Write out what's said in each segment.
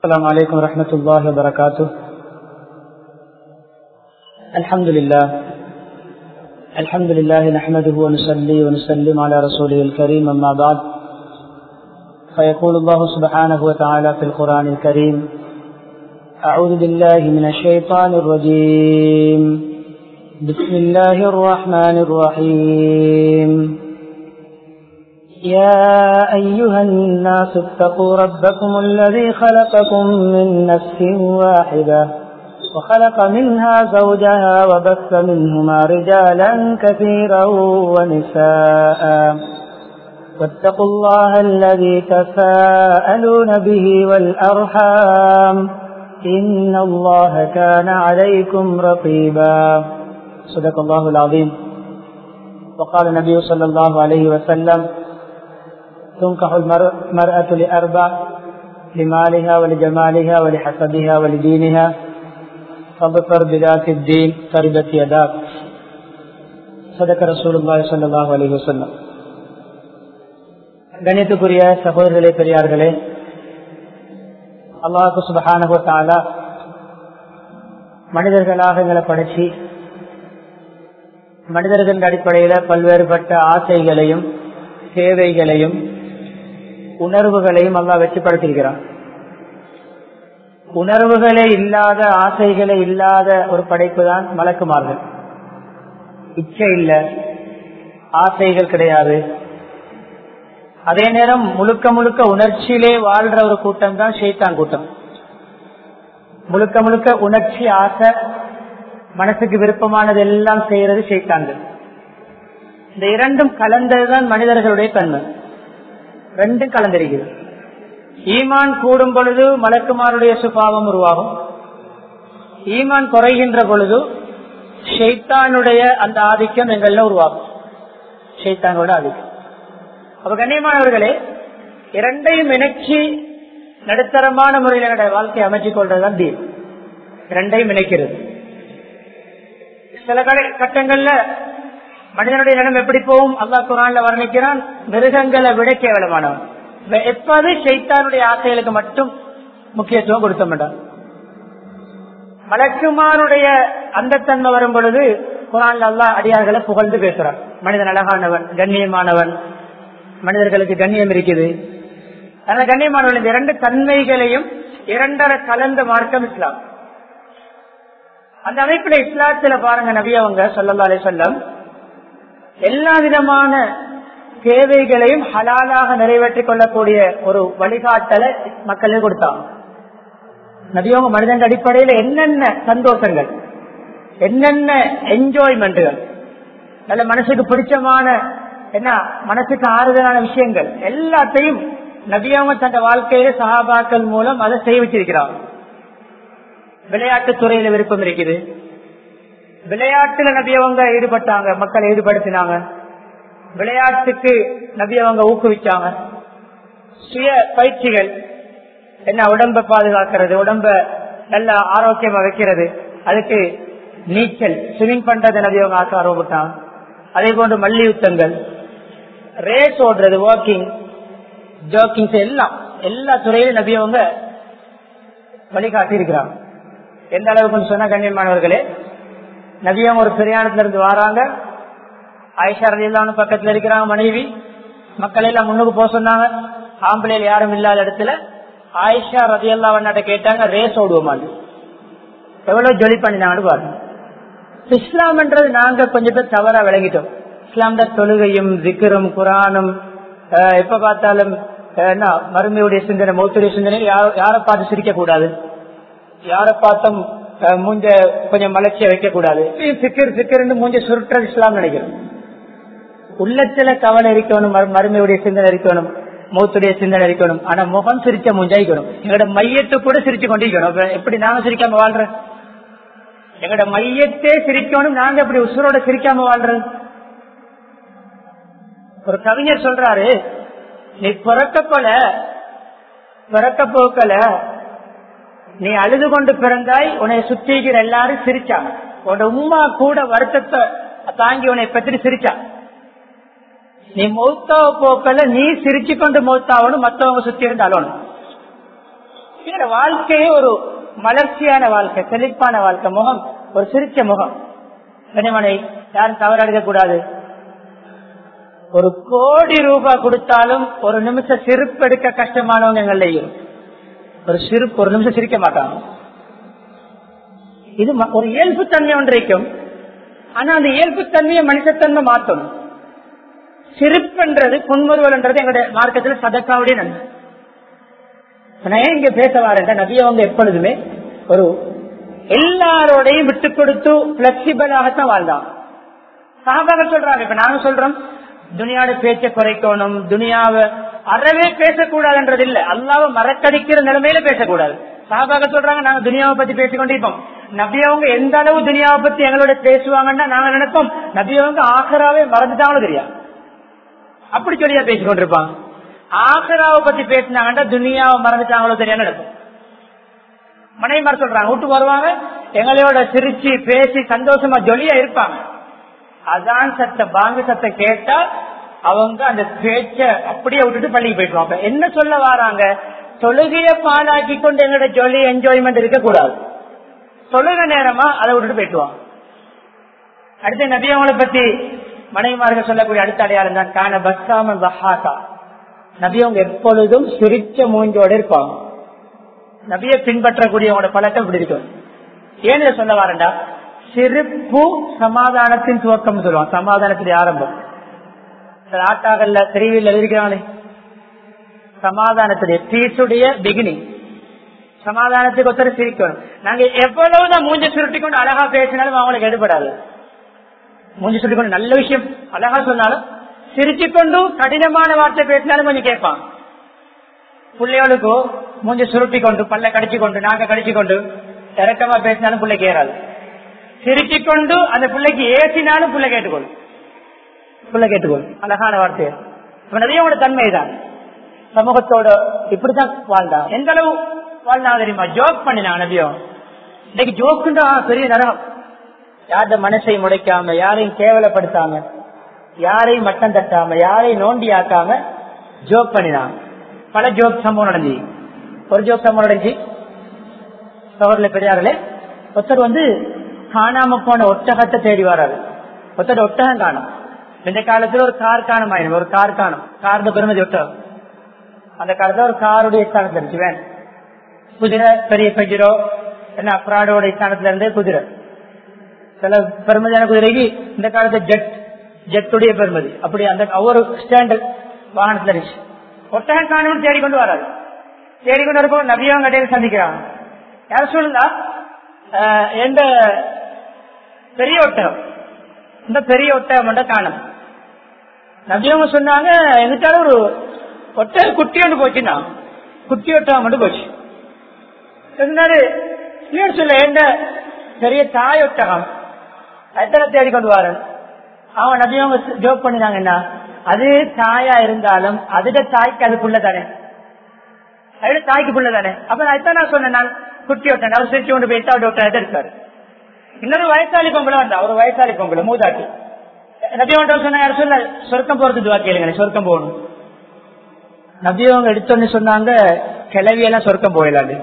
السلام عليكم ورحمة الله وبركاته الحمد لله الحمد لله نحمده ونصلي ونسلم على رسوله الكريم أما بعد فيقول الله سبحانه وتعالى في القرآن الكريم أعوذ بالله من الشيطان الرجيم بسم الله الرحمن الرحيم يا أيها الناس اتقوا ربكم الذي خلقكم من نفس واحدة وخلق منها زوجها وبث منهما رجالا كثيرا ونساء واتقوا الله الذي تساءلون به والأرحام إن الله كان عليكم رقيبا صدق الله العظيم وقال النبي صلى الله عليه وسلم تنكح المرأة لأربع لمالها ولجمالها ولحسبها ولدينها فاظفر بذات الدين تربت يداك صدق رسول الله صلى الله عليه وسلم கணித்துக்குரிய சகோதரர்களே பெரியார்களே அல்லாஹு சுபஹானகுவத்தாலா மனிதர்களாக எங்களை படைச்சி மனிதர்களின் அடிப்படையில பல்வேறுபட்ட ஆசைகளையும் தேவைகளையும் உணர்வுகளையும் அல்லா வெற்றிப்படுத்தியிருக்கிறான் உணர்வுகளே இல்லாத ஆசைகளே இல்லாத ஒரு படைப்பு தான் மலக்குமார்கள் இச்சை இல்லை ஆசைகள் கிடையாது அதே நேரம் முழுக்க முழுக்க உணர்ச்சியிலே வாழ்ற ஒரு கூட்டம் தான் ஷெய்தான் கூட்டம் முழுக்க முழுக்க உணர்ச்சி ஆசை மனசுக்கு விருப்பமானது எல்லாம் செய்யறது ஷெய்தான்கள் இந்த இரண்டும் கலந்ததுதான் மனிதர்களுடைய தன்மை ரெண்டும் கலந்திருக்கிறது ஈமான் கூடும் பொழுது மலக்குமாருடைய சுபாவம் உருவாகும் ஈமான் குறைகின்ற பொழுது ஷெய்தானுடைய அந்த ஆதிக்கம் எங்கள்ல உருவாகும் ஷெய்தானோட ஆதிக்கம் அப்ப கண்ணியமானவர்களே இரண்டையும் இணைச்சி நடுத்தரமான முறையில் என்னுடைய வாழ்க்கையை அமைச்சிக் கொள்றதுதான் தீன் இரண்டையும் இணைக்கிறது சில கட்டங்கள்ல மனிதனுடைய நிலம் எப்படி போகும் அல்லா குரான்ல வர்ணிக்கிறான் மிருகங்களை விட கேவலமானவன் எப்போது சைத்தானுடைய ஆசைகளுக்கு மட்டும் முக்கியத்துவம் கொடுக்க மாட்டான் மலக்குமாருடைய அந்த தன்மை வரும் பொழுது குரான்ல அல்லா அடியார்களை புகழ்ந்து பேசுறான் மனிதன் அழகானவன் கண்ணியமானவன் மனிதர்களுக்கு கண்ணியம் இருக்குது அதனால கண்ணியமானவன் இந்த இரண்டு தன்மைகளையும் இரண்டரை கலந்த மார்க்கம் இஸ்லாம் அந்த அமைப்புல இஸ்லாத்துல பாருங்க நபியவங்க சொல்லல்லா அலி சொல்லம் எல்லா விதமான தேவைகளையும் ஹலாலாக நிறைவேற்றிக் கொள்ளக்கூடிய ஒரு வழிகாட்டலை மக்களுக்கு கொடுத்தாங்க நபியவங்க மனிதன் அடிப்படையில் என்னென்ன சந்தோஷங்கள் என்னென்ன என்ஜாய்மெண்ட்டுகள் நல்ல மனசுக்கு பிடிச்சமான என்ன மனசுக்கு ஆறுதலான விஷயங்கள் எல்லாத்தையும் நபியவங்க தந்த வாழ்க்கையில சகாபாக்கள் மூலம் அதை செய்ய வச்சிருக்கிறாங்க விளையாட்டு துறையில விருப்பம் இருக்குது விளையாட்டுல நபியவங்க ஈடுபட்டாங்க மக்களை ஈடுபடுத்தினாங்க விளையாட்டுக்கு நபியவங்க ஊக்குவிச்சாங்க சுய பயிற்சிகள் என்ன உடம்ப பாதுகாக்கிறது உடம்ப நல்ல ஆரோக்கியமா வைக்கிறது அதுக்கு நீச்சல் ஸ்விமிங் பண்றது நபியவங்க ஆக்க ஆர்வப்பட்டாங்க அதே போன்று மல்யுத்தங்கள் ரேஸ் ஓடுறது வாக்கிங் ஜோக்கிங்ஸ் எல்லாம் எல்லா துறையிலும் நபியவங்க வழிகாட்டி இருக்கிறாங்க எந்த அளவுக்கு சொன்ன கண்ணியமானவர்களே நபியம் ஒரு பிரயாணத்துல இருந்து வராங்க ஆயிஷா ரலியல்லான்னு பக்கத்துல இருக்கிறாங்க மனைவி மக்கள் எல்லாம் முன்னுக்கு போக சொன்னாங்க ஆம்பளையில் யாரும் இல்லாத இடத்துல ஆயிஷா ரதியல்லா வண்ணாட்ட கேட்டாங்க ரேஸ் ஓடுவோமான்னு எவ்வளவு ஜொலி பண்ணினாங்கன்னு பாருங்க இஸ்லாம்ன்றது நாங்க கொஞ்சம் பேர் தவறா விளங்கிட்டோம் இஸ்லாம்ட தொழுகையும் திக்கரும் குரானும் எப்ப பார்த்தாலும் என்ன மருமையுடைய சிந்தனை மௌத்துடைய சிந்தனை யாரை பார்த்து சிரிக்க கூடாது யாரை பார்த்தும் மூஞ்ச கொஞ்சம் மலர்ச்சியை வைக்க கூடாது சிக்கர் சிக்கர் மூஞ்ச சுருட்டல் இஸ்லாம் நினைக்கிறோம் உள்ளத்துல கவலை இருக்கணும் மருமையுடைய சிந்தனை இருக்கணும் மூத்துடைய சிந்தனை இருக்கணும் ஆனா முகம் சிரிச்ச மூஞ்சாய்க்கணும் எங்களோட மையத்தை கூட சிரிச்சு கொண்டிருக்கணும் எப்படி நாங்க சிரிக்காம வாழ்றோம் எங்களோட மையத்தே சிரிக்கணும் நாங்க எப்படி உசுரோட சிரிக்காம வாழ்றது ஒரு கவிஞர் சொல்றாரு நீ பிறக்க போல பிறக்க போக்கல நீ அழுது கொண்டு பிறந்தாய் உன்னை சுத்திக்கிற எல்லாரும் சிரிச்சாங்க உன்னோட உமா கூட வருத்தத்தை தாங்கி உன்னை பத்தி சிரிச்சா நீ மௌத்தாவ போக்கல நீ சிரிச்சு கொண்டு மௌத்தாவணும் மத்தவங்க சுத்தி இருந்து அழணும் எங்களோட வாழ்க்கையே ஒரு மலர்ச்சியான வாழ்க்கை செழிப்பான வாழ்க்கை முகம் ஒரு சிரிச்ச முகம் கனிமனை யாரும் தவறடைய கூடாது ஒரு கோடி ரூபாய் கொடுத்தாலும் ஒரு நிமிஷம் சிரிப்பு எடுக்க கஷ்டமானவங்க எங்கள்லையும் ஒரு சிரிப்பு ஒரு நிமிஷம் சிரிக்க மாட்டாங்க இது ம- ஒரு இயல்பு தன்மை ஒன்றைக்கும் ஆனா அந்த இயல்பு தன்மையை மனுஷத்தன்மை மாற்றணும் சிரிப்புன்றது புன்முறுவல்ன்றது எங்களுடைய மார்க்கத்தில் சதக்காவுடைய நன்மை நான் ஏன் இங்க பேச வரேன் நபி அவங்க எப்பொழுதுமே ஒரு எல்லாரோடையும் விட்டு கொடுத்து பிளெக்சிபிளாகத்தான் வாழ்ந்தான் சாபாக சொல்றாங்க இப்ப நாங்க சொல்றோம் துனியாவோட பேச்சை குறைக்கணும் துனியாவை அறவே பேசக்கூடாதுன்றது இல்ல அல்லாவை மறக்கடிக்கிற நிலைமையில பேசக்கூடாது சாபாக சொல்றாங்க நாங்க துனியாவை பத்தி பேசிக்கொண்டிருப்போம் நபி அவங்க எந்த அளவு துனியாவை பத்தி எங்களோட பேசுவாங்கன்னா நாங்க நினைப்போம் நபி அவங்க ஆகராவே மறந்துட்டாங்களும் தெரியாது அப்படி சொல்லியா பேசிக்கொண்டிருப்பாங்க ஆகராவை பத்தி பேசினாங்கன்னா துனியாவை மறந்துட்டாங்களோ தெரியாது நடக்கும் மனைவிமார் சொல்றாங்க வீட்டுக்கு வருவாங்க எங்களோட சிரிச்சு பேசி சந்தோஷமா ஜொலியா இருப்பாங்க அதான் சத்த பாங்கு சத்த கேட்டா அவங்க அந்த பேச்ச அப்படியே விட்டுட்டு பள்ளிக்கு போயிடுவாங்க என்ன சொல்ல வராங்க தொழுகைய பாலாக்கி கொண்டு எங்களோட ஜொலி என்ஜாய்மெண்ட் இருக்க கூடாது தொழுக நேரமா அதை விட்டுட்டு போயிட்டுவாங்க அடுத்து நபி அவங்களை பத்தி மனைவிமார்கள் சொல்லக்கூடிய அடுத்த அடையாளம் தான் காண பஸ்ஸாம பஹாக்கா நபி அவங்க எப்பொழுதும் சிரிச்ச மூஞ்சோட இருப்பாங்க நபியை பின்பற்றக்கூடியவங்களோட பழக்கம் இப்படி இருக்கும் ஏன் இதை சொல்ல வரேன்டா சிரிப்பு சமாதானத்தின் துவக்கம் சொல்லுவான் சமாதானத்தின் ஆரம்பம் சில ஆட்டாகல்ல தெரிவில இருக்கிறாங்களே சமாதானத்துடைய பீஸுடைய பிகினிங் சமாதானத்துக்கு ஒருத்தர் சிரிக்கணும் நாங்க எவ்வளவுதான் மூஞ்ச சுருட்டி கொண்டு அழகா பேசினாலும் அவங்களுக்கு எடுபடாது மூஞ்சி சுருட்டி கொண்டு நல்ல விஷயம் அழகா சொன்னாலும் சிரிச்சு கொண்டு கடினமான வார்த்தை பேசினாலும் கொஞ்சம் கேட்பான் பிள்ளைகளுக்கோ மூஞ்சி சுருட்டி கொண்டு பல்ல கடிச்சு கொண்டு நாங்க கடிச்சு கொண்டு இறக்கமா பேசினாலும் பிள்ளை கேறாது சிரிச்சு கொண்டு அந்த பிள்ளைக்கு ஏசினாலும் பிள்ளை கேட்டுக்கொள்ளும் பிள்ளை கேட்டுக்கொள்ளும் அழகான வார்த்தை இப்ப நிறைய தன்மைதான் சமூகத்தோட இப்படித்தான் வாழ்ந்தா எந்த அளவு வாழ்ந்தா தெரியுமா ஜோக் பண்ணினான் நபியும் இன்னைக்கு ஜோக்குண்டா பெரிய நரகம் யார்ட மனசை முடைக்காம யாரையும் கேவலப்படுத்தாம யாரையும் மட்டம் தட்டாம யாரையும் நோண்டி ஆக்காம ஜோக் பண்ணினான் பல ஜோக் சம்பவம் நடந்துச்சு ஒரு ஜோக் சம்பவம் நடந்துச்சு சோழர்ல பெரியார்களே ஒருத்தர் வந்து காணாம போன ஒட்டகத்தை தேடி வர்றாரு ஒருத்தர் ஒட்டகம் காணும் இந்த காலத்துல ஒரு கார் காணும் ஆயிடும் ஒரு கார் காணும் கார்ல பெருமதி ஒட்டகம் அந்த காலத்துல ஒரு காருடைய ஸ்தானத்துல இருந்துச்சு வேன் குதிரை பெரிய பெஜிரோ என்ன அப்ராடோட ஸ்தானத்துல இருந்து குதிரை சில பெருமதியான குதிரைக்கு இந்த காலத்து ஜெட் ஜெட்டுடைய பெருமதி அப்படி அந்த ஒவ்வொரு ஸ்டாண்டர்ட் வாகனத்துல இருந்துச்சு ஒட்டகம் காணும் தேடிக்கொண்டு வராது தேடிக்கொண்டு வரப்போ நபியாவும் கடையில் சந்திக்கிறாங்க யார் சொல்லுதா எந்த பெரிய ஒட்டகம் இந்த பெரிய ஒட்டகம் மட்டும் காணும் நபியவங்க சொன்னாங்க எங்கிட்டால ஒரு ஒட்டக குட்டி ஒன்று போச்சுன்னா குட்டி ஒட்டகம் மட்டும் போச்சு சொன்னாரு இல்லைன்னு சொல்ல எந்த பெரிய தாய் ஒட்டகம் எத்தனை தேடி கொண்டு வரேன் அவன் நபியவங்க ஜோக் பண்ணினாங்க என்ன அது தாயா இருந்தாலும் அதுட தாய்க்கு அதுக்குள்ள தானே அது தாய்க்கு புள்ள தானே அப்ப நான் இதான் நான் சொன்னேன் நான் குட்டி விட்டேன் அவர் சிரிச்சு கொண்டு போயிட்டு அவர் டாக்டர் இருக்காரு இன்னொரு வயசாளி பொம்பளை வந்தா ஒரு வயசாளி பொம்பளை மூதாட்டி நபியவன் சொன்ன யாரும் சொல்ல சொர்க்கம் போறது துவா கேளுங்க சொர்க்கம் போகணும் நபியவங்க எடுத்தோன்னு சொன்னாங்க கிளவியெல்லாம் சொர்க்கம் போயிடலாது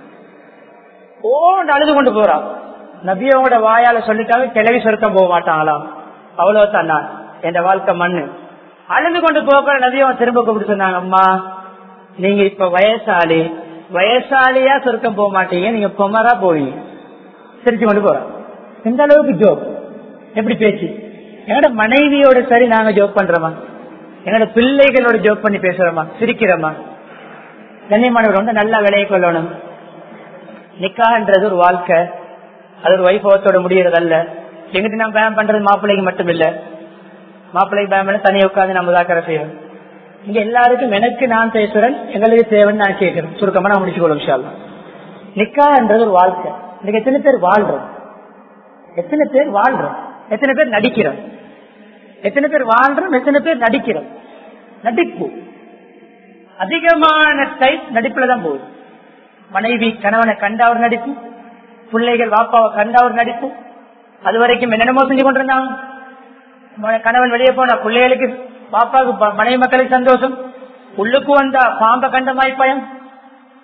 ஓண்டு அழுது கொண்டு போறான் நபியவங்களோட வாயால சொல்லிட்டாங்க கிளவி சொர்க்கம் போக மாட்டாங்களாம் அவ்வளவு தான் நான் என் வாழ்க்கை மண்ணு அழுது கொண்டு போக நபியவன் திரும்ப கூப்பிட்டு சொன்னாங்க அம்மா நீங்க இப்ப வயசாளி வயசாலியா சொர்க்கம் போக மாட்டீங்க நீங்க பொமரா போவீங்க சிரிச்சு கொண்டு போறோம் எந்த அளவுக்கு ஜோக் எப்படி பேச்சு எங்களோட மனைவியோட சரி நாங்க ஜோக் பண்றோமா எங்களோட பிள்ளைகளோட ஜோக் பண்ணி பேசுறோமா சிரிக்கிறோமா கண்ணியமானவர் வந்து நல்லா விளைய கொள்ளணும் நிக்கான்றது ஒரு வாழ்க்கை அது ஒரு வைபவத்தோட முடியறதல்ல எங்கிட்ட நான் பயம் பண்றது மாப்பிள்ளைக்கு மட்டும் இல்ல மாப்பிள்ளைக்கு பயம் பண்ண தனியை உட்காந்து நம்ம தாக்கரை செய்யணும் இங்க எல்லாருக்கும் எனக்கு நான் பேசுறேன் எங்களுக்கு தேவைன்னு நான் கேட்கிறேன் சுருக்கமா நான் முடிச்சு கொள்ளும் விஷயம் நிக்கான்றது ஒரு வாழ்க்கை இன்னைக்கு எத்தனை பேர் வாழ்றோம் எத்தனை பேர் வாழ்றோம் எத்தனை பேர் நடிக்கிறோம் எத்தனை பேர் வாழ்றோம் எத்தனை பேர் நடிக்கிறோம் நடிப்பு அதிகமான டைப் நடிப்புல தான் போகுது மனைவி கணவனை கண்ட ஒரு நடிப்பு பிள்ளைகள் வாப்பாவை கண்ட ஒரு நடிப்பு அது வரைக்கும் என்னென்னமோ செஞ்சு கொண்டிருந்தாங்க கணவன் வெளியே போனா பிள்ளைகளுக்கு பாப்பாவுக்கு மனைவி மக்களுக்கு சந்தோஷம் உள்ளுக்கு வந்தா பாம்ப கண்டமாய் பயம்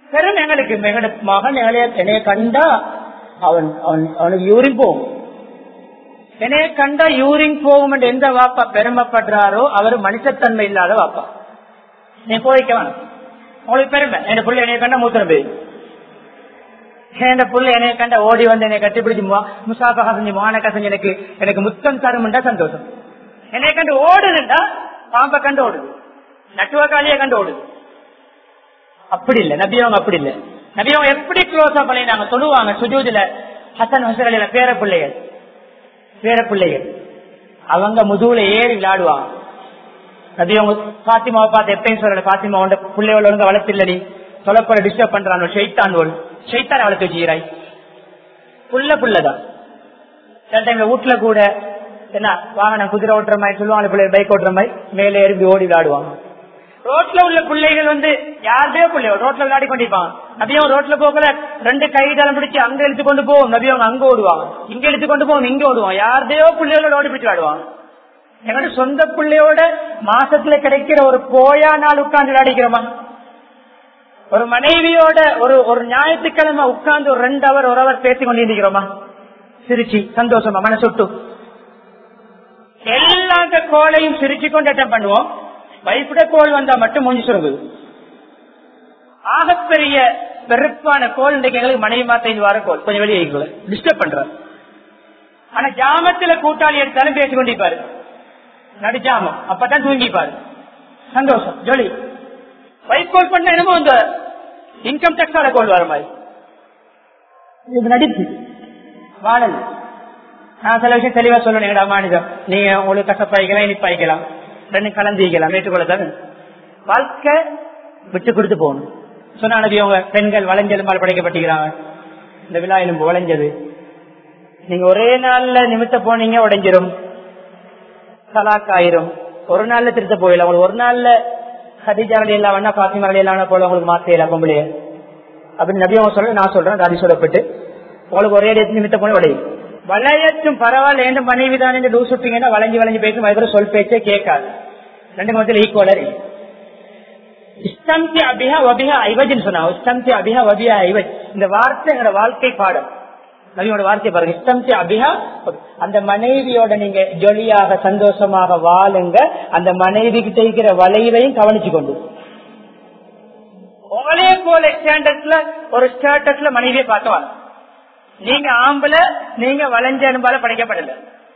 பெரும் எங்களுக்கு எங்களோட மகன் எங்களைய என்னைய கண்டா அவன் அவன் அவனுக்கு யூரின் போகும் என்னைய கண்டா யூரின் போகும் என்று எந்த வாப்பா பெருமைப்படுறாரோ அவர் மனுஷத்தன்மை இல்லாத வாப்பா நீ போய்க்க வேணும் உங்களுக்கு பெருமை என் புள்ள என்னைய கண்டா மூத்திரம் போய் என் புள்ள என்னைய கண்ட ஓடி வந்து என்னை கட்டிப்பிடிச்சு முசாஃபகா செஞ்சு மானக்கா செஞ்சு எனக்கு எனக்கு முத்தம் தரும்ன்றா சந்தோஷம் என்னைய கண்டு ஓடுதுண்டா பாம்பை கண்டு ஓடுது நட்டுவக்காலிய கண்டு ஓடுது அப்படி இல்ல நபியவங்க அப்படி இல்ல நபியவங்க எப்படி க்ளோஸா பண்ணினாங்க சொல்லுவாங்க சுஜூதுல ஹசன் ஹசன் அலில பேர பிள்ளைகள் பேர பிள்ளைகள் அவங்க முதுகுல ஏறி விளையாடுவாங்க நபியவங்க பாத்திமாவை பார்த்து எப்பயும் சொல்லல பாத்திமா உண்ட பிள்ளைகள் ஒழுங்க வளர்த்தில்ல நீ சொல்லப்போல டிஸ்டர்ப் பண்றான் ஷெய்தான் ஓல் ஷெய்தான் வளர்த்து வச்சுக்கிறாய் புள்ள புள்ளதான் சில டைம்ல வீட்டுல கூட என்ன வாகனம் குதிரை ஓட்டுற மாதிரி சொல்லுவாங்க பிள்ளை பைக் ஓட்டுற மாதிரி மேலே ஏறி ஓடி விளையாடுவாங்க ரோட்ல உள்ள பிள்ளைகள் வந்து யாருதே பிள்ளை ரோட்ல விளையாடி கொண்டிருப்பாங்க நபியும் ரோட்ல போகல ரெண்டு கைதளம் பிடிச்சு அங்க எடுத்து கொண்டு போவோம் நபியும் அங்க ஓடுவாங்க இங்க எடுத்து கொண்டு போவோம் இங்க ஓடுவாங்க யாருதையோ பிள்ளைகளோட ஓடி பிடிச்சு விளையாடுவாங்க எங்களோட சொந்த பிள்ளையோட மாசத்துல கிடைக்கிற ஒரு போயா நாள் உட்கார்ந்து விளையாடிக்கிறோமா ஒரு மனைவியோட ஒரு ஒரு ஞாயிற்றுக்கிழமை உட்கார்ந்து ஒரு ரெண்டு அவர் ஒரு அவர் பேசி கொண்டிருக்கிறோமா சிரிச்சு சந்தோஷமா மனசுட்டு எல்லா கோலையும் சிரிச்சு கொண்டு அட்டம் பண்ணுவோம் வைப்புட கோல் வந்தா மட்டும் மூஞ்சி சுருங்குது ஆகப்பெரிய வெறுப்பான கோல் இன்றைக்கு எங்களுக்கு மனைவி மாத்த வார கோல் கொஞ்சம் வெளியே டிஸ்டர்ப் பண்றாரு ஆனா ஜாமத்துல கூட்டாளி எடுத்தாலும் பேசி கொண்டிருப்பாரு நடுஜாமம் அப்பதான் தூங்கிப்பாரு சந்தோஷம் ஜொலி வைக்கோல் பண்ண என்னமோ இந்த இன்கம் டேக்ஸால கோல் வர மாதிரி இது நடிப்பு வாழல் நான் சில விஷயம் தெளிவா சொல்லணும் மாநிலம் நீங்க உங்களுக்கு கசப்பாய்க்கலாம் இனிப்பாய்க்கலாம் ரெண்டு கலந்திக்கலாம் ஏற்றுக்கொள்ளதான் வாழ்க்கை விட்டு கொடுத்து போகணும் சொன்ன அவங்க பெண்கள் வளைஞ்செலும்பால் படைக்கப்பட்டிருக்கிறாங்க இந்த விழா எலும்பு வளைஞ்சது நீங்க ஒரே நாள்ல நிமித்த போனீங்க உடைஞ்சிரும் தலாக் ஆயிரும் ஒரு நாள்ல திருத்த போயிடலாம் உங்களுக்கு ஒரு நாள்ல சதிஜா அலி எல்லாம் வேணா பாத்திமா அலி எல்லாம் போல உங்களுக்கு மாத்தையில பொம்பளைய அப்படின்னு நபி அவங்க சொல்ல நான் சொல்றேன் ராதி சொல்லப்பட்டு உங்களுக்கு ஒரே இடத்து நிமித்த போன உடையும் வளையற்றும் பரவாயில்ல எந்த மனைவி தான் என்று லூஸ் விட்டீங்கன்னா வளைஞ்சு வளைஞ்சு பேசும் அதுக்கு சொல் பேச்சே கேட்காது ரெண்டு மதத்தில் ஈக்குவலர் இஸ்தம்தி அபிஹா வபிஹா ஐவஜ்னு சொன்னாங்க இஸ்தம்தி அபிஹா வபிஹா ஐவஜ் இந்த வார்த்தை எங்களோட வாழ்க்கை பாடம் நபியோட வார்த்தை பாருங்க இஸ்தம்தி அபிஹா அந்த மனைவியோட நீங்க ஜொலியாக சந்தோஷமாக வாழுங்க அந்த மனைவி கிட்ட இருக்கிற வளைவையும் கவனிச்சு கொண்டு ஒரே போல ஸ்டாண்டர்ட்ல ஒரு ஸ்டேட்டஸ்ல மனைவியை பார்க்கலாம் நீங்க ஆம்பள நீங்க வளைஞ்ச அனுபால படைக்கப்படல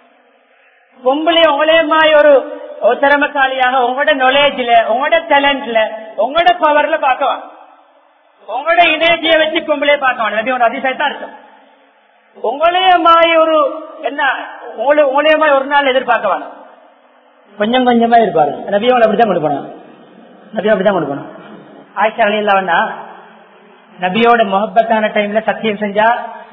பொம்பளை உங்களே மாதிரி ஒரு ஒரு திறமசாலியாக உங்களோட நாலேஜ்ல உங்களோட டேலண்ட்ல உங்களோட பவர்ல பார்க்கலாம் உங்களோட இணையத்தைய வச்சு பொம்பளை பார்க்கலாம் நபி ஒரு அதிசயத்தா இருக்கும் உங்களைய மாதிரி ஒரு என்ன உங்களை உங்களைய மாதிரி ஒரு நாள் எதிர்பார்க்க வேணும் கொஞ்சம் கொஞ்சமா இருப்பாரு நபி அவங்களை அப்படித்தான் கொடுக்கணும் நபி அப்படித்தான் கொடுக்கணும் ஆயிஷா அலி இல்ல நபியோட முகப்பத்தான டைம்ல சத்தியம் செஞ்சா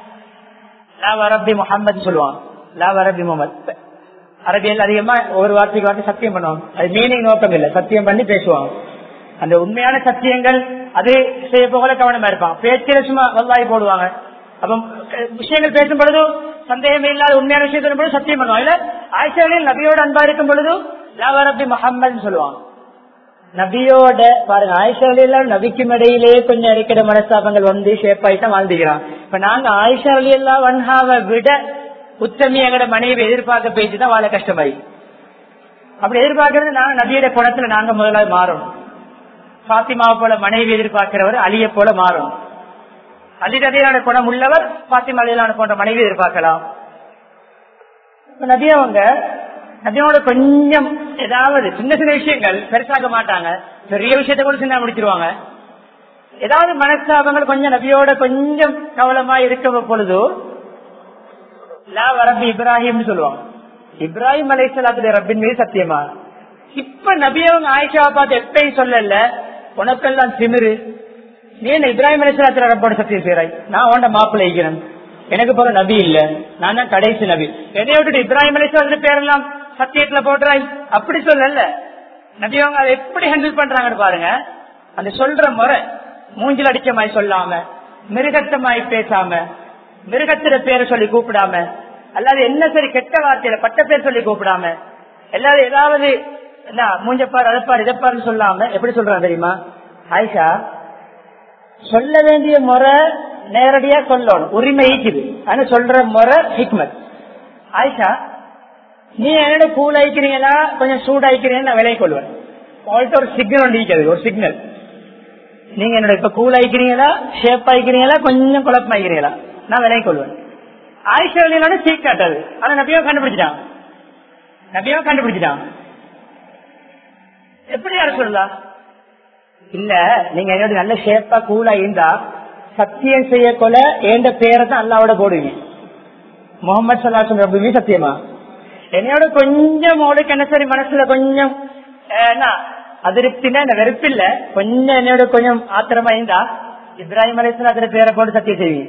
லா வரபி முகமது சொல்லுவான் லா வரபி முகமது அரபியல் அதிகமா ஒரு வார்த்தைக்கு வார்த்தை சத்தியம் பண்ணுவாங்க அது மீனிங் நோக்கம் இல்லை சத்தியம் பண்ணி பேசுவாங்க அந்த உண்மையான சத்தியங்கள் அது செய்ய போகல கவனமா இருப்பாங்க பேச்சில சும்மா வல்லாய் போடுவாங்க அப்ப விஷயங்கள் பேசும் பொழுது சந்தேகம் இல்லாத உண்மையான விஷயம் சொல்லும் பொழுது சத்தியம் பண்ணுவாங்க இல்ல ஆயிஷாவில் நபியோட அன்பா இருக்கும் பொழுது லா வரபி முகமது சொல்லுவாங்க நபியோட பாருங்க ஆயிஷா நபிக்கும் இடையிலே கொஞ்சம் அடிக்கடி மனஸ்தாபங்கள் வந்து ஷேப் ஆயிட்டு வாழ்ந்துக்கிறான் இப்ப நாங்க ஆயிஷா அலி அல்லா வன்ஹாவை விட உத்தமி எங்கட மனைவி எதிர்பார்க்க பேச்சுதான் வாழ கஷ்டமாயி அப்படி எதிர்பார்க்கறது நாங்க நபியோட குணத்துல நாங்க முதலாவது மாறணும் பாத்திமாவை போல மனைவி எதிர்பார்க்கிறவர் அலிய போல மாறும் அதிகதியான குணம் உள்ளவர் பாத்திமா அலியலான போன்ற மனைவி எதிர்பார்க்கலாம் நபியவங்க நபியோட கொஞ்சம் ஏதாவது சின்ன சின்ன விஷயங்கள் பெருசாக்க மாட்டாங்க பெரிய விஷயத்த கூட சின்ன முடிச்சிருவாங்க ஏதாவது மனஸ்தாபங்கள் கொஞ்சம் நபியோட கொஞ்சம் கவலமா இருக்க பொழுது லா வரபி இப்ராஹிம் சொல்லுவாங்க இப்ராஹிம் அலைசலாத்துல ரப்பின் மீது சத்தியமா இப்ப நபியவங்க ஆயிஷாவை பார்த்து எப்பயும் சொல்லல உனக்கெல்லாம் திமிரு நீ என்ன இப்ராஹிம் அலைசலாத்துல ரப்போட சத்தியம் செய்யறாய் நான் உண்ட மாப்பிள்ளை இருக்கிறேன் எனக்கு போற நபி இல்ல நான் தான் கடைசி நபி என்னை விட்டுட்டு இப்ராஹிம் அலைசலாத்துல பேரெல்லாம் சத்தியத்துல போடுறாய் அப்படி சொல்லல நபியவங்க அதை எப்படி ஹேண்டில் பண்றாங்கன்னு பாருங்க அந்த சொல்ற முறை மூஞ்சில் அடிச்ச மாதிரி சொல்லாம மிருகத்தமாய் பேசாம மிருகத்திர பேரை சொல்லி கூப்பிடாம அல்லாது என்ன சரி கெட்ட வார்த்தையில பட்ட பேர் சொல்லி கூப்பிடாம எல்லாரும் ஏதாவது என்ன மூஞ்சப்பார் அதப்பார் இதப்பாருன்னு சொல்லாம எப்படி சொல்றாங்க தெரியுமா ஆயிஷா சொல்ல வேண்டிய முறை நேரடியா சொல்லணும் உரிமை ஈக்குது ஆனா சொல்ற முறை ஹிக்மத் ஆயிஷா நீ என்னோட கூல் ஆயிக்கிறீங்களா கொஞ்சம் சூடாயிக்கிறீங்கன்னு நான் விலை கொள்வேன் உங்கள்கிட்ட ஒரு சிக்னல் ஒன்று ஈக்கிறது ஒரு சிக்னல் நீங்க என்னோட இப்ப கூல் ஆயிக்கிறீங்களா ஷேப் ஆயிக்கிறீங்களா கொஞ்சம் குழப்பமாயிக்கிறீங்களா நான் விலை கொள்வேன் ஆயிஷா வெளியோட சீக் காட்டாது ஆனா நபியோ கண்டுபிடிச்சிட்டான் நபியோ கண்டுபிடிச்சிட்டான் எப்படி யாரும் சொல்லலாம் இல்ல நீங்க என்னோட நல்ல ஷேப்பா கூலா இருந்தா சத்தியம் செய்ய கொல எந்த பேரை தான் அல்லாவோட போடுவீங்க முகமது சல்லாசன் ரபுவி சத்தியமா என்னையோட கொஞ்சம் உங்களுக்கு என்ன சரி மனசுல கொஞ்சம் என்ன அதிருப்தினா இந்த வெறுப்பில்ல கொஞ்சம் என்னோட கொஞ்சம் ஆத்திரமா இருந்தா இப்ராஹிம் அலிஸ்லாத்திர பேரை போட்டு சத்தியம் செய்வீங்க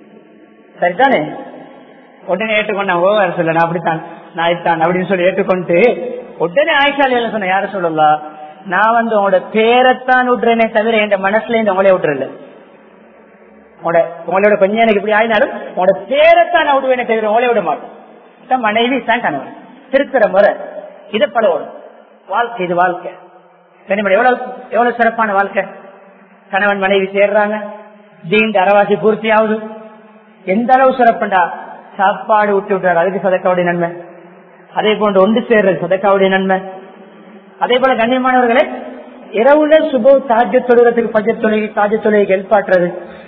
சரிதானே உடனே ஏற்றுக்கொண்டேன் ஓ சொல்ல நான் அப்படித்தான் நான் இத்தான் அப்படின்னு சொல்லி ஏற்றுக்கொண்டு உடனே ஆயிஷாலியில சொன்ன யார சொல்லலாம் நான் வந்து உங்களோட பேரைத்தான் விட்டுறேனே தவிர என் மனசுல இருந்து உங்களே விட்டுறல உங்களோட உங்களோட கொஞ்சம் எனக்கு இப்படி ஆயினாலும் உங்களோட பேரைத்தான் நான் விடுவேனே தவிர உங்களே விட மாட்டேன் மனைவி தான் கணவன் திருத்துற முறை இதை பழகணும் வாழ்க்கை இது வாழ்க்கை கனிமணி எவ்வளவு எவ்வளவு சிறப்பான வாழ்க்கை கணவன் மனைவி சேர்றாங்க தீண்ட அரவாசி பூர்த்தி ஆகுது எந்த அளவு சிறப்புண்டா சாப்பாடு விட்டு விட்டாரு அதுக்கு சதக்காவுடைய நன்மை அதே போன்று ஒன்று சேர்றது சதக்காவுடைய நன்மை அதே போல கண்ணியமானவர்களே இரவுல சுப தாஜ தொழுகிறதுக்கு பஞ்ச தொழுகை தாஜ தொழுகைக்கு எழுப்பாட்டுறது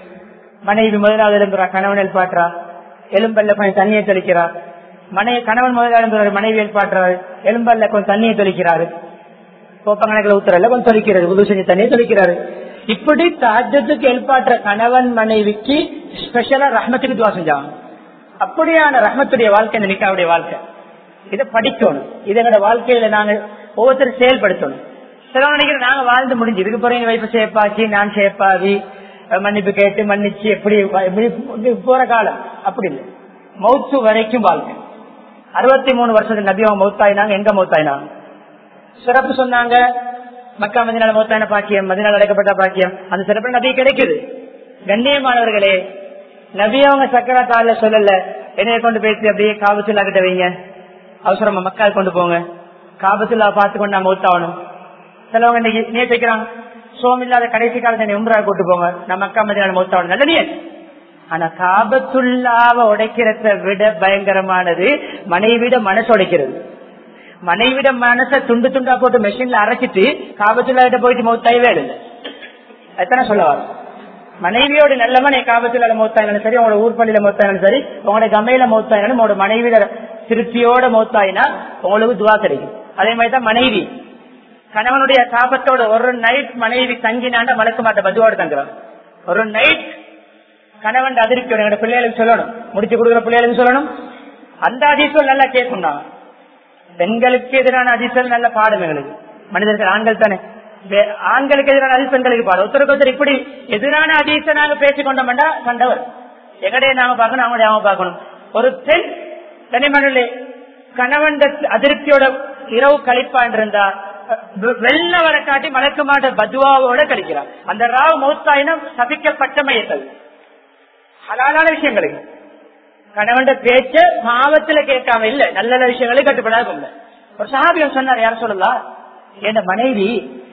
மனைவி முதலாவது எழும்புறா கணவன் எழுப்பாட்டுறா எலும்பல்ல கொஞ்சம் தண்ணியை தெளிக்கிறா மனைவி கணவன் முதலாவது எழும்புறாரு மனைவி எழுப்பாட்டுறாரு எலும்பல்ல கொஞ்சம் தண்ணியை தெளிக்கிறாரு கோப்பங்கணக்கில் ஊத்துறல கொஞ்சம் தொளிக்கிறது உதவி செஞ்சு தண்ணியை தெளிக்கிறாரு இப்படி தாஜத்துக்கு எழுப்பாட்டுற கணவன் மனைவிக்கு ஸ்பெஷலா ரஹ்மத்துக்கு துவா செஞ்சாங்க அப்படியான ரஹ்மத்துடைய வாழ்க்கை இந்த நிக்காவுடைய வாழ்க்கை இதை படிக்கணும் இதை எங்களோட வாழ்க்கையில நாங்க ஒவ்வொருத்தரும் செயல்படுத்தணும் சில நினைக்கிறேன் நாங்க வாழ்ந்து முடிஞ்சு இதுக்கு பிறகு வைப்பு சேப்பாச்சு நான் சேப்பாவி மன்னிப்பு கேட்டு மன்னிச்சு எப்படி எப்படி போற காலம் அப்படி இல்லை மௌத்து வரைக்கும் வாழ்க்கை அறுபத்தி மூணு வருஷத்துக்கு நபியவங்க மௌத்தாயினாங்க எங்க மௌத்தாயினாங்க சிறப்பு சொன்னாங்க மக்கா மதினால மௌத்தான பாக்கியம் மதினால அடைக்கப்பட்ட பாக்கியம் அந்த சிறப்பு நபி கிடைக்குது கண்ணியமானவர்களே நபி அவங்க சக்கரத்தால சொல்லல என்னைய கொண்டு பேசி அப்படியே காபத்துல்லா கிட்ட வைங்க அவசரமா மக்கள் கொண்டு போங்க காபத்துல்லா பார்த்து கொண்டு நான் மௌத்தாகணும் சிலவங்க இன்னைக்கு நேற்று வைக்கிறாங்க சோம் இல்லாத கடைசி காலத்தை என்னை உம்ரா கூட்டு போங்க நான் மக்கா மதினால மௌத்தாகணும் நல்ல நீ ஆனா காபத்துல்லாவ உடைக்கிறத விட பயங்கரமானது மனைவிட மனசு உடைக்கிறது மனைவிட மனசை துண்டு துண்டா போட்டு மெஷின்ல அரைச்சிட்டு காபத்துல்லா கிட்ட போயிட்டு மௌத்தாயவே இல்லை எத்தனை சொல்லவாரு மனைவியோட நல்லவன் என் காபத்துல மௌத்தாயினாலும் சரி உங்களோட ஊர்பள்ளியில மௌத்தாயினாலும் சரி உங்களோட கமையில மௌத்தாயினாலும் உங்களோட மனைவியில திருப்தியோட மௌத்தாயினா உங்களுக்கு துவா கிடைக்கும் அதே மாதிரிதான் மனைவி கணவனுடைய சாபத்தோட ஒரு நைட் மனைவி தங்கினாண்ட மலக்க மாட்ட பதுவோட தங்குறான் ஒரு நைட் கணவன் அதிருப்தியோட எங்களோட பிள்ளைகளுக்கு சொல்லணும் முடிச்சு கொடுக்குற பிள்ளைகளுக்கு சொல்லணும் அந்த அதிசல் நல்லா கேட்கணும் பெண்களுக்கு எதிரான அதிசல் நல்ல பாடம் எங்களுக்கு மனிதர்கள் ஆண்கள் தானே ஆண்களுக்கு எதிரான அதிச பெண்களுக்கு பாடம் ஒருத்தருக்கு ஒருத்தர் இப்படி எதிரான அதிச நாங்க பேசிக்கொண்டோம்டா கண்டவர் எங்கடைய நாம பார்க்கணும் அவங்களுடைய நாம பார்க்கணும் ஒரு பெண் தனிமனிலே கணவன் அதிருப்தியோட இரவு கழிப்பான் இருந்தா வெள்ள வர காட்டி மலக்க மாட்ட பதுவாவோட கழிக்கிறார் அந்த ராவ் மௌத்தாயினம் சபிக்கப்பட்டமையத்தல் ஹலாலான விஷயங்களுக்கு கணவன் பேச்ச பாவத்துல கேட்காம இல்ல நல்ல நல்ல விஷயங்களை கட்டுப்படாத ஒரு சாபியம் சொன்னார் யார் சொல்லலாம் என் மனைவி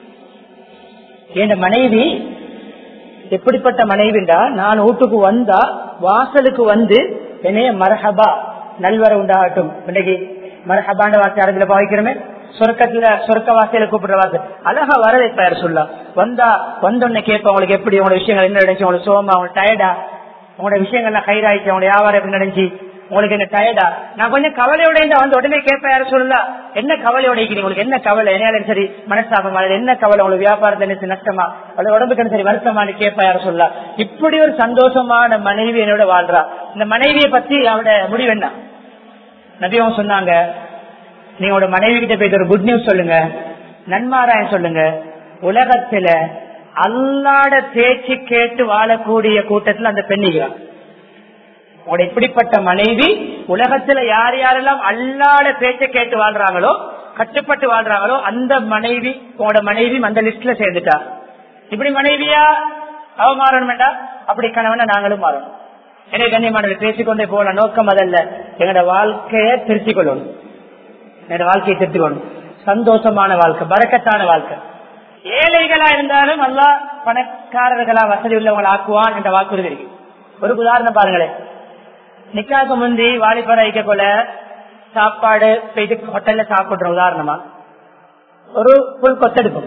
என் மனைவி எப்படிப்பட்ட மனைவிண்டா நான் வீட்டுக்கு வந்தா வாசலுக்கு வந்து என்னைய மரஹபா நல்வர உண்டாகட்டும் இன்னைக்கு மரஹபாண்ட வார்த்தை அரபில பாவிக்கிறோமே சொர்க்கத்துல சொர்க்க வாசையில கூப்பிடுற வாசல் அழகா வர வைப்பாரு சொல்லா வந்தா வந்தோடனே கேட்ப உங்களுக்கு எப்படி உங்களோட விஷயங்கள் என்ன நினைச்சு உங்களுக்கு சோமா உங்களுக்கு டயர்டா உங்களோட விஷயங்கள்லாம் கயிறாயிச்சு உங்களோட வியாபாரம் எப்படி நினைச்சு உங்களுக்கு என்ன டயர்டா நான் கொஞ்சம் கவலையோட வந்து உடனே கேட்பேன் யாரும் சொல்லலாம் என்ன கவலையோட இருக்கிறீங்க உங்களுக்கு என்ன கவலை என்ன சரி மனசாபம் என்ன கவலை உங்களுக்கு வியாபாரத்தை நினைச்சு நஷ்டமா அது உடம்புக்கு சரி வருத்தமானு கேட்பா யாரும் சொல்லலாம் இப்படி ஒரு சந்தோஷமான மனைவி என்னோட வாழ்றா இந்த மனைவியை பத்தி அவட முடிவு என்ன நபியும் சொன்னாங்க நீங்களோட மனைவி கிட்ட போயிட்டு ஒரு குட் நியூஸ் சொல்லுங்க நன்மாராயம் சொல்லுங்க உலகத்துல அல்லாட பேச்சு கேட்டு வாழக்கூடிய கூட்டத்துல அந்த பெண்ணிக்கிறான் உங்களோட இப்படிப்பட்ட மனைவி உலகத்துல யார் யாரெல்லாம் அல்லாட பேச்சை கேட்டு வாழ்றாங்களோ கட்டுப்பட்டு வாழ்றாங்களோ அந்த மனைவி உங்களோட மனைவி அந்த லிஸ்ட்ல சேர்ந்துட்டா இப்படி மனைவியா அவ மாறணும் வேண்டாம் அப்படி கணவன நாங்களும் மாறணும் எனவே கண்ணியமானது பேசிக்கொண்டே போல நோக்கம் அதல்ல எங்களோட வாழ்க்கைய திருத்திக் கொள்ளணும் என்னோட வாழ்க்கையை திருத்திக் கொள்ளணும் சந்தோஷமான வாழ்க்கை பறக்கத்தான வாழ்க்கை ஏழைகளா இருந்தாலும் அல்லா பணக்காரர்களா வசதி உள்ளவங்களை ஆக்குவான் என்ற வாக்குறுதி இருக்கு ஒரு உதாரணம் பாருங்களேன் நிக்காக்கு முந்தி வாலிபரை வைக்க போல சாப்பாடு போயிட்டு ஹோட்டல்ல சாப்பிடுற உதாரணமா ஒரு புல் கொத்த எடுக்கும்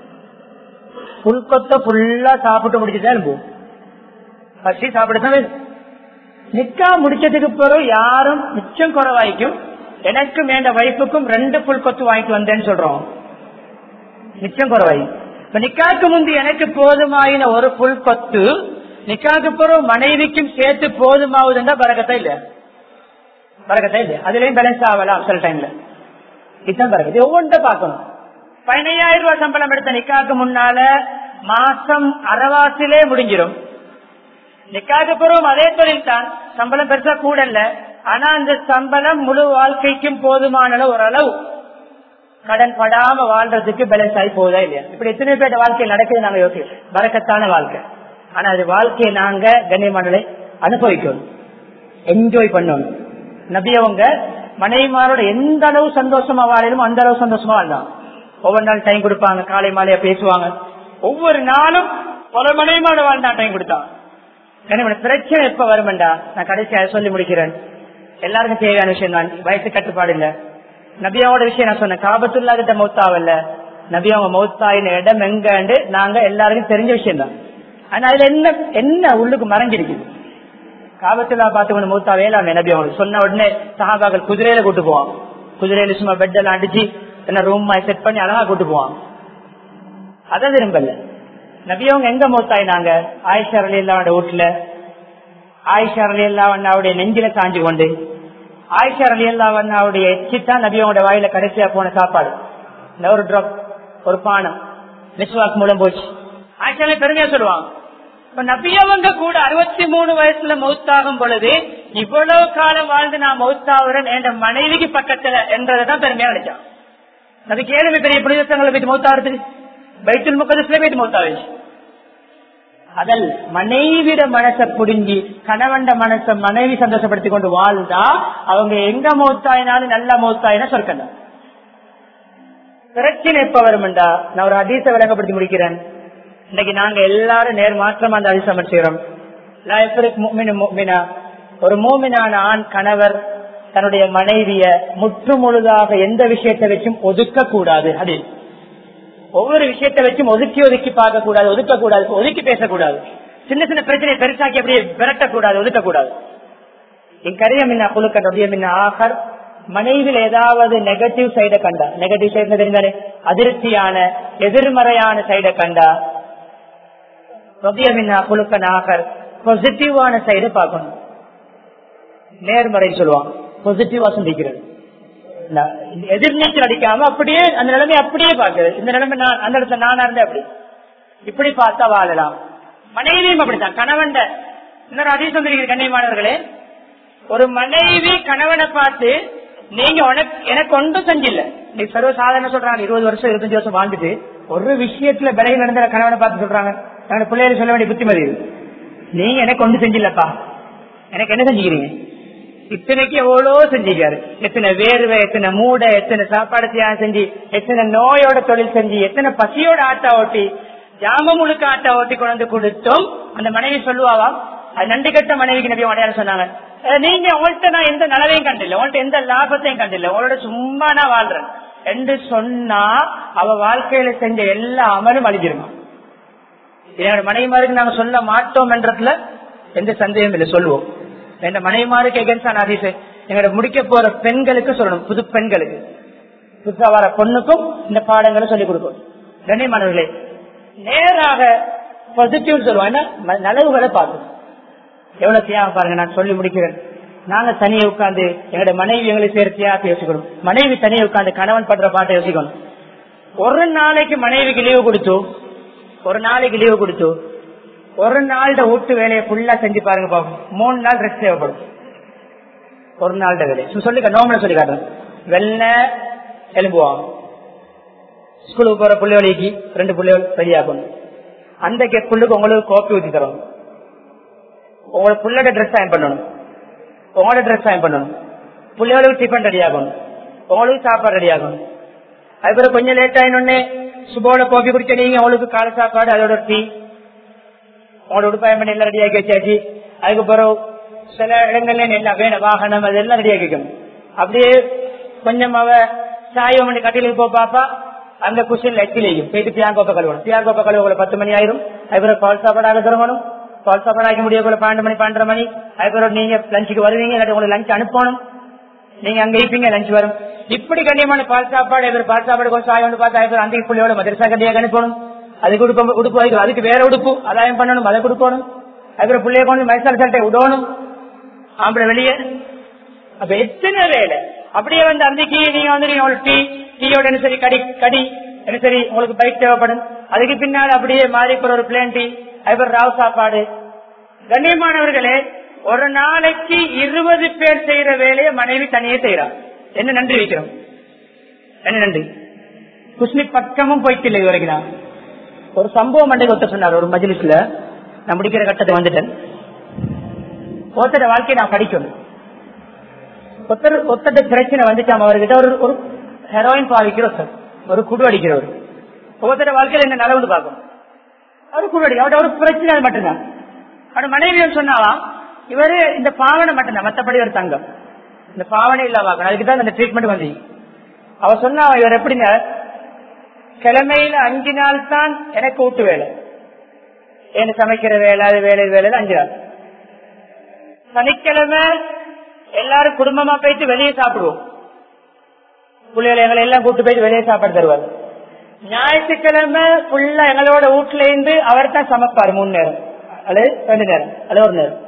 புல் கொத்த ஃபுல்லா சாப்பிட்டு முடிச்சுதான் இருப்போம் பசி சாப்பிட்டு நிக்கா முடிச்சதுக்கு பிறகு யாரும் மிச்சம் குறைவாய்க்கும் எனக்கும் என் வைப்புக்கும் ரெண்டு புல் கொத்து வாங்கிட்டு வந்தேன்னு சொல்றோம் மிச்சம் குறைவாய் இப்ப நிக்காக்கு முந்தி எனக்கு போதுமாயின ஒரு புல் கொத்து நிக்காக்கு பிறகு மனைவிக்கும் சேர்த்து போதுமாவுதுன்னா பறக்கத்தா இல்ல பறக்கத்தா இல்ல அதுலயும் பேலன்ஸ் ஆகலாம் சில டைம்ல இதுதான் பறக்கத்து ஒவ்வொன்றை பார்க்கணும் பதினையாயிரம் ரூபாய் சம்பளம் எடுத்த நிக்காக்கு முன்னால மாசம் அறவாசிலே முடிஞ்சிடும் நிக்காக்கு பிறகும் அதே தொழில் தான் சம்பளம் பெருசா கூட இல்ல ஆனா அந்த சம்பளம் முழு வாழ்க்கைக்கும் போதுமான ஒரு அளவு கடன் படாம வாழ்றதுக்கு பேலன்ஸ் ஆகி போதா இல்லையா இப்படி எத்தனை பேர் வாழ்க்கை நடக்குது நாங்க யோசிக்கிறோம் வரக்கத்தான வாழ்க்கை ஆனா அது வாழ்க்கையை நாங்க கண்ணியமானதை அனுபவிக்கணும் என்ஜாய் பண்ணணும் நபியவங்க மனைவிமாரோட எந்த அளவு சந்தோஷமா வாழலும் அந்த அளவு சந்தோஷமா வாழ்ந்தாங்க ஒவ்வொரு நாள் டைம் கொடுப்பாங்க காலை மாலையா பேசுவாங்க ஒவ்வொரு நாளும் பல மனைவிமாரோட வாழ்ந்தா டைம் கொடுத்தாங்க கண்ணியமான பிரச்சனை எப்ப வருமெண்டா நான் கடைசியாக சொல்லி முடிக்கிறேன் எல்லாருக்கும் தேவையான விஷயம் தான் வயசு கட்டுப்பாடு இல்ல நபியாவோட விஷயம் நான் சொன்னேன் காபத்துல்லா கிட்ட மௌத்தாவல்ல நபியாவங்க மௌத்தாயின இடம் எங்கன்னு நாங்க எல்லாருக்கும் தெரிஞ்ச விஷயம் தான் ஆனா அதுல என்ன என்ன உள்ளுக்கு மறைஞ்சிருக்குது காபத்துல்லா பார்த்து மூத்தா வேளாமே நபி அவங்க சொன்ன உடனே சஹாபாக்கள் குதிரையில கூட்டு போவான் குதிரையில சும்மா பெட் எல்லாம் அடிச்சு என்ன ரூம் செட் பண்ணி அழகா கூட்டு போவான் அதை விரும்பல நபி அவங்க எங்க மூத்தாயினாங்க ஆயிஷா அலி அல்லாவோட வீட்டுல ஆயிஷா அலி அல்லாவுடைய நெஞ்சில சாஞ்சு கொண்டு ஆயிஷா அலி அல்லாவுடைய எச்சித்தான் நபியோட வாயில கடைசியா போன சாப்பாடு இந்த ஒரு ட்ராப் ஒரு பானம் மிஸ்வாக் மூலம் போச்சு ஆயிஷாலே பெருமையா சொல்லுவாங்க இப்ப நபியவங்க கூட அறுபத்தி மூணு வயசுல மௌத்தாகும் பொழுது இவ்வளவு காலம் வாழ்ந்து நான் மௌத்தாவுறேன் என்ற மனைவிக்கு பக்கத்துல என்றதான் பெருமையா நினைச்சான் நபி கேள்வி பெரிய புனிதங்களை போயிட்டு மௌத்தாடுறது பைத்துல் முக்கதத்துல போயிட்டு மௌத்தாவிச்சு அதல் மனைவிட மனச புடுங்கி கணவண்ட மனச மனைவி சந்தோஷப்படுத்தி கொண்டு வாழ்ந்தா அவங்க எங்க மௌத்தாயினாலும் நல்ல மௌத்தாயினா சொற்கணும் பிரச்சனை எப்ப வரும்டா நான் ஒரு அதிச விளங்கப்படுத்தி முடிக்கிறேன் இன்னைக்கு நாங்க எல்லாரும் நேர் மாற்றமா அந்த அதிசம் செய்யறோம் ஒரு மூமினான ஆண் கணவர் தன்னுடைய மனைவிய முற்று முழுதாக எந்த விஷயத்தை வச்சும் ஒதுக்க கூடாது அது ஒவ்வொரு விஷயத்தை வச்சும் ஒதுக்கி ஒதுக்கி பார்க்க கூடாது ஒதுக்க கூடாது ஒதுக்கி பேசக்கூடாது சின்ன சின்ன பிரச்சனை பெருசாக்கி அப்படியே விரட்டக்கூடாது ஒதுக்க கூடாது என் கரியம் என்ன குழுக்க நொடியம் என்ன ஆகர் மனைவியில் ஏதாவது நெகட்டிவ் சைட கண்டா நெகட்டிவ் சைடு தெரிந்தாலே அதிருப்தியான எதிர்மறையான சைட கண்டா நொடியம் என்ன குழுக்க நாகர் பாசிட்டிவான சைடு பார்க்கணும் நேர்மறை சொல்லுவாங்க பாசிட்டிவா சிந்திக்கிறது எதிர்நீச்சல் அடிக்காம அப்படியே அந்த நிலைமை அப்படியே பாக்குறது இந்த நிலைமை நான் அந்த இடத்துல நானா இருந்தேன் அப்படி இப்படி பார்த்தா வாழலாம் மனைவியும் அப்படித்தான் கணவன் இன்னொரு அதிகம் சொல்லிருக்கிற கண்ணியமானவர்களே ஒரு மனைவி கணவனை பார்த்து நீங்க உனக்கு எனக்கு ஒன்றும் செஞ்சில்ல நீ சர்வ சாதாரண சொல்றாங்க இருபது வருஷம் இருபத்தஞ்சு வருஷம் வாழ்ந்துட்டு ஒரு விஷயத்துல விலகி நடந்த கணவனை பார்த்து சொல்றாங்க என்னோட பிள்ளைகளை சொல்ல வேண்டிய புத்திமதி இது. நீங்க எனக்கு ஒன்றும் செஞ்சில்லப்பா எனக்கு என்ன செஞ்சுக்கிறீங்க இத்தனைக்கு எவ்வளோ செஞ்சிருக்காரு எத்தனை வேர்வை எத்தனை மூடை எத்தனை சாப்பாடு தியாகம் செஞ்சு எத்தனை நோயோட தொழில் செஞ்சு எத்தனை பசியோட ஆட்டா ஓட்டி ஜாம முழுக்க ஆட்டா ஓட்டி கொண்டு கொடுத்தும் அந்த மனைவி சொல்லுவாவா அது நன்றி கட்ட மனைவிக்கு நபி அடையாளம் சொன்னாங்க அஹ் நீங்க உங்கள்கிட்ட நான் எந்த நலவையும் கண்டில்ல உங்கள்கிட்ட எந்த லாபத்தையும் கண்டில்ல உங்களோட சும்மா நான் வாழ்றேன் என்று சொன்னா அவ வாழ்க்கையில செஞ்ச எல்லா அமலும் அழிஞ்சிருமா என்னோட மனைவிமாருக்கு நாங்க சொல்ல மாட்டோம் என்றதுல எந்த சந்தேகம் இல்லை சொல்லுவோம் என் மனைவிமாருக்கு எகன்ஸ்டான அதிசை எங்களோட முடிக்க போற பெண்களுக்கு சொல்லணும் புது பெண்களுக்கு புதுசா வர பொண்ணுக்கும் இந்த பாடங்களை சொல்லிக் கொடுக்கும் கண்ணியமானவர்களே நேராக பாசிட்டிவ் சொல்லுவோம் ஏன்னா ம- நலவுகளை பார்க்கணும் எவ்வளவு தியாகம் பாருங்க நான் சொல்லி முடிக்கிறேன் நாங்க தனியா உட்கார்ந்து எங்களோட மனைவி எங்களை சேர்த்து தியாகத்தை யோசிக்கணும் மனைவி தனியா உட்கார்ந்து கணவன் பண்ற பாட்டை யோசிக்கணும் ஒரு நாளைக்கு மனைவிக்கு லீவு கொடுத்து ஒரு நாளைக்கு லீவு கொடுத்து ஒரு நாள்ட வீட்டு வேலையை ஃபுல்லா செஞ்சு பாருங்க பாப்போம் மூணு நாள் ரெஸ்ட் தேவைப்படும் ஒரு நாள்ட வேலையை சும்மா சொல்லி நோம்பல சொல்லி காட்டுறேன் வெள்ள எலும்புவாங்க ஸ்கூலுக்கு போற பிள்ளைகளுக்கு ரெண்டு பிள்ளைகள் ரெடியாகணும் அந்த புள்ளுக்கு உங்களுக்கு கோப்பி ஊத்தி தரணும் உங்களோட புள்ளோட ட்ரெஸ் அயன் பண்ணணும் உங்களோட ட்ரெஸ் அயன் பண்ணணும் பிள்ளைகளுக்கு டிஃபன் ரெடி ஆகணும் உங்களுக்கு சாப்பாடு ரெடி ஆகணும் அதுக்கப்புறம் கொஞ்சம் லேட் ஆயினோடனே சுபோட கோப்பி குடிச்ச நீங்க உங்களுக்கு காலை சாப்பாடு அதோட டீ உங்களோட உடுப்பாயம் பண்ணி எல்லாம் ரெடியாக்கி வச்சாச்சு அதுக்கு பிறகு சில இடங்கள்ல எல்லாம் வேணும் வாகனம் அதெல்லாம் ரெடியாக்கி வைக்கணும் அப்படியே கொஞ்சம் அவ சாயம் பண்ணி கட்டிலுக்கு போ பாப்பா அங்க குஷன் லட்சிலையும் போயிட்டு பியார் கோப்பை கழுவணும் பியார் கோப்பை கழுவ பத்து மணி ஆயிரும் அதுக்கப்புறம் பால் சாப்பாடாக தருவணும் பால் சாப்பாடு ஆக்க முடிய போல பன்னெண்டு மணி பன்னெண்டரை மணி அதுக்கப்புறம் நீங்க லஞ்சுக்கு வருவீங்க இல்லாட்டி உங்களுக்கு லஞ்ச் அனுப்பணும் நீங்க அங்க இருப்பீங்க லஞ்ச் வரும் இப்படி கண்ணியமான பால் சாப்பாடு எதிர் பால் சாப்பாடு கொஞ்சம் சாயம் வந்து பார்த்தா அதுக்கப்புறம் அந்த புள்ளியோட மதரசா கண்டியாக அனுப்பணும் அதுக்கு உடுப்பு உடுப்பு அதுக்கு அதுக்கு வேற உடுப்பு அதாயம் பண்ணணும் அதை கொடுக்கணும் அதுக்கப்புறம் பிள்ளைய கொண்டு மைசால் சட்டை விடணும் ஆம்பளை வெளியே அப்ப எத்தனை வேலை அப்படியே வந்து அன்னைக்கு நீங்க வந்து நீங்க உங்களுக்கு டீ டீயோட என்ன சரி கடி கடி என்ன சரி உங்களுக்கு பைக் தேவைப்படும் அதுக்கு பின்னால் அப்படியே மாறி போற ஒரு பிளேன் டீ அதுக்கப்புறம் ராவ் சாப்பாடு கண்ணியமானவர்களே ஒரு நாளைக்கு இருபது பேர் செய்யற வேலையை மனைவி தனியே செய்யறா என்ன நன்றி வைக்கிறோம் என்ன நன்றி குஸ்மி பக்கமும் போயிட்டு இல்லை இது வரைக்கும் நான். ஒரு சம்பவம் மண்டை ஒருத்தர் சொன்னார் ஒரு மஜ்லிஸ்ல நான் முடிக்கிற கட்டத்தை வந்துட்டேன் ஒருத்தர வாழ்க்கையை நான் படிக்கணும் ஒருத்தர் ஒருத்தர் பிரச்சனை வந்துச்சாம அவர்கிட்ட ஒரு ஒரு ஹெரோயின் பாவிக்கிற ஒருத்தர் ஒரு குடு அடிக்கிறவர் ஒவ்வொருத்தர வாழ்க்கையில என்ன நலவுன்னு பார்க்கணும் அவரு குடு அடிக்க அவர்கிட்ட ஒரு பிரச்சனை அது மட்டும்தான் அவட மனைவி சொன்னாலாம் இவரு இந்த பாவனை மட்டும்தான் மத்தபடி ஒரு தங்கம் இந்த பாவனை இல்லாம ஆக்கணும். அதுக்கு தான் இந்த ட்ரீட்மெண்ட் வந்து அவ சொன்னா இவர் எப்படிங்க கிழமையில அஞ்சு நாள் தான் எனக்கு ஊட்டு வேலை என்ன சமைக்கிற வேலை அது வேலை இது வேலை அஞ்சு நாள் சனிக்கிழமை எல்லாரும் குடும்பமா போயிட்டு வெளியே சாப்பிடுவோம் பிள்ளைகளை எங்களை எல்லாம் கூட்டு போயிட்டு வெளியே சாப்பாடு தருவார் ஞாயிற்றுக்கிழமை ஃபுல்லா எங்களோட வீட்டுல இருந்து அவர் தான் சமைப்பாரு மூணு நேரம் அல்லது ரெண்டு நேரம் அல்லது ஒரு நேரம்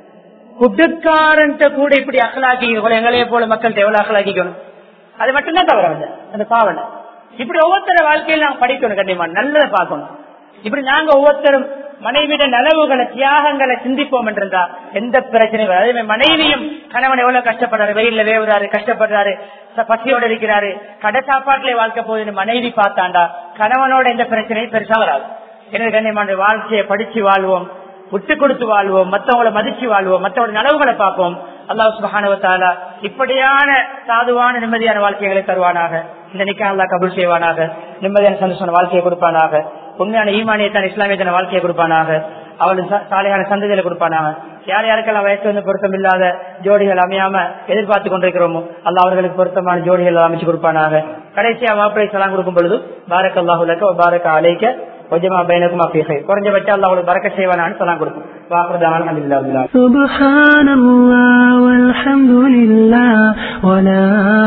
குடுக்காரன் கூட இப்படி அகலாக்கிக்க போல எங்களையே போல மக்கள் எவ்வளவு அகலாக்கிக்கணும் அது மட்டும்தான் தவிர வந்து அந்த பாவனை இப்படி ஒவ்வொருத்தர வாழ்க்கையில் நாம் படிக்கணும் கண்டிப்பா நல்லதை பார்க்கணும் இப்படி நாங்க ஒவ்வொருத்தரும் மனைவிட நலவுகளை தியாகங்களை சிந்திப்போம் என்றிருந்தா எந்த பிரச்சனையும் வராது. அதே மாதிரி மனைவியும் கணவன் எவ்வளவு கஷ்டப்படுறாரு வெயில்ல வேவுறாரு கஷ்டப்படுறாரு ச- பசியோட இருக்கிறாரு கடை சாப்பாட்டுல வாழ்க்கை போகுதுன்னு மனைவி பார்த்தாண்டா கணவனோட எந்த பிரச்சனையும் பெருசா வராது எனவே கண்ணியமான வாழ்க்கையை படிச்சு வாழ்வோம் விட்டு கொடுத்து வாழ்வோம் மத்தவங்களை மதிச்சு வாழ்வோம் மத்தவங்களோட நலவுகளை பார்ப்போம் அல்லாஹ் சுபஹானவத்தாலா இப்படியான சாதுவான நிம்மதியான வாழ்க்கைகளை தருவானாக இந்த நிக்கா அல்லாஹ் கபூல் செய்வானாக நிம்மதியான சந்தோஷமான வாழ்க்கையை கொடுப்பானாக உண்மையான ஈமானியத்தான இஸ்லாமியத்தான வாழ்க்கையை கொடுப்பானாக அவளுக்கு சா- சாலையான சந்ததிகளை கொடுப்பானாக யார் யாருக்கெல்லாம் வயசு வந்து பொருத்தம் இல்லாத ஜோடிகள் அமையாம எதிர்பார்த்து கொண்டிருக்கிறோமோ அல்லாஹ் அவர்களுக்கு பொருத்தமான ஜோடிகள் அமைச்சு கொடுப்பானாக கடைசியா மாப்பிளை சலாம் கொடுக்கும் பொழுது பாரக் அல்லாஹுலக்க பாரக் அலைக்க وجمع بينكم في خير குறைஞ்சபட்சம் அல்லாஹ் உங்களுக்கு பறக்க செய்வானான்னு சொன்னா கொடுக்கும் வாக்குறுதான அல்ஹம்துலில்லாஹ் سبحان الله والحمد لله ولا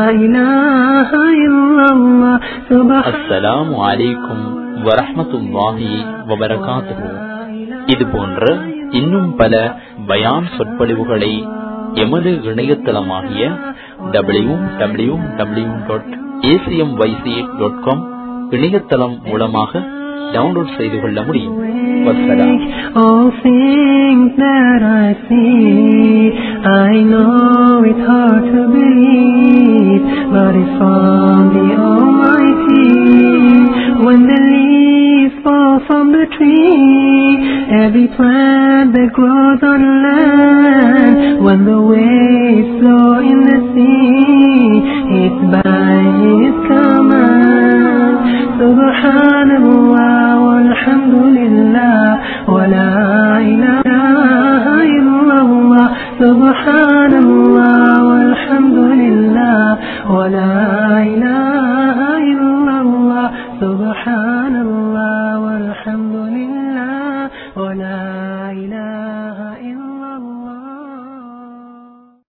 إله إلا الله سبحان அஸ்ஸலாமு அலைக்கும் வரஹ்மத்துல்லாஹி வபரகாத்துஹு இது போன்ற இன்னும் பல பயான் சொற்பொழிவுகளை எமது இணையதளமாகிய W W W dot A C M Y C dot com இணையதளம் மூலமாக டவுன்லோட் செய்து கொள்ள முடியும் வசலாம் All things that I see, I know it's hard to believe, but it's from the Almighty. When the leaves fall from the tree, every plant that grows on land, when the waves flow in the sea, it's by His command. Subhanallah walhamdulillah wa la ilaha illallah. Subhanallah walhamdulillah wa la ilaha